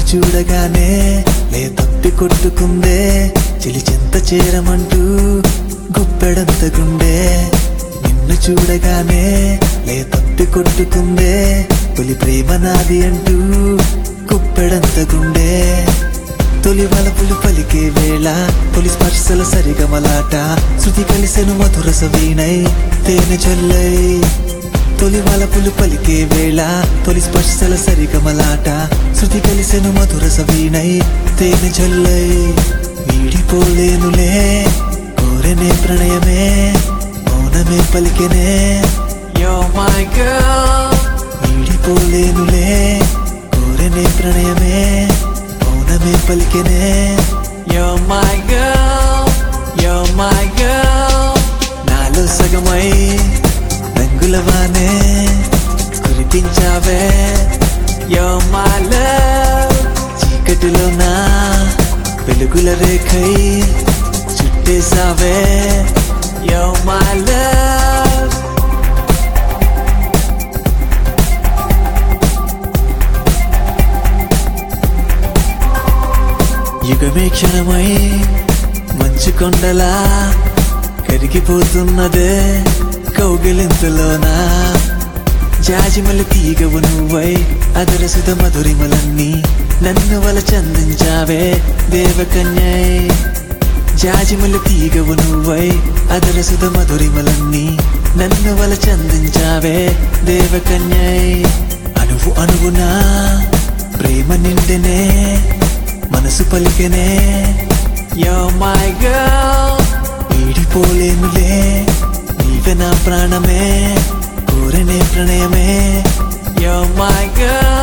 చూడగానే లే తప్పి కొట్టుకుందే చెలి చెంత చేరమంటూ గుప్పెడంత గుండె నిన్ను చూడగానే లే తప్పి కొట్టుకుందే తొలి ప్రేమ నాది అంటూ గుప్పెడంత గుండె తొలి వలపులు పలికే వేళ తొలి స్పర్శల సరిగమలాట శృతి కలిసెను మధుర సవీణై తేనె చొల్లై తొలి వలపులు పలికే వేళ తొలి స్పర్శల సరిగమలాట శృతి కలిసెను మధుర సవీణై తేనె చొల్లై వీడిపోలేనులే కోరెనే ప్రణయమే మౌనమే పలికెనే You're my girl. వీడిపోలేనులే కోరెనే ప్రణయమే మౌనమే పలికెనే You're my girl. You're my girl. నాలో సగమై రంగులవానే కురిపించావే You're my love. చీకటిలో నా వెలుగుల రేఖై చుట్టేసావే You're my love. యుగమే క్షణమై మంచు కొండలా కరిగిపోతున్నదే కౌగిలింతలోనా జాజిమలు తీగవు నువ్వై అదరసుద మధురిమలన్నీ నన్ను వల చందించావే దేవకన్యై జాజిమలు తీగవు నువ్వై అదరసుద మధురిమలన్నీ నన్ను వల చందించావే దేవకన్యై అనువు అనువునా ప్రేమ నిండెనే మనసు పలికెనే You're my girl. వీడిపోలేనులే నీవే నా ప్రాణమే కోరనే ప్రణయమే You're my girl.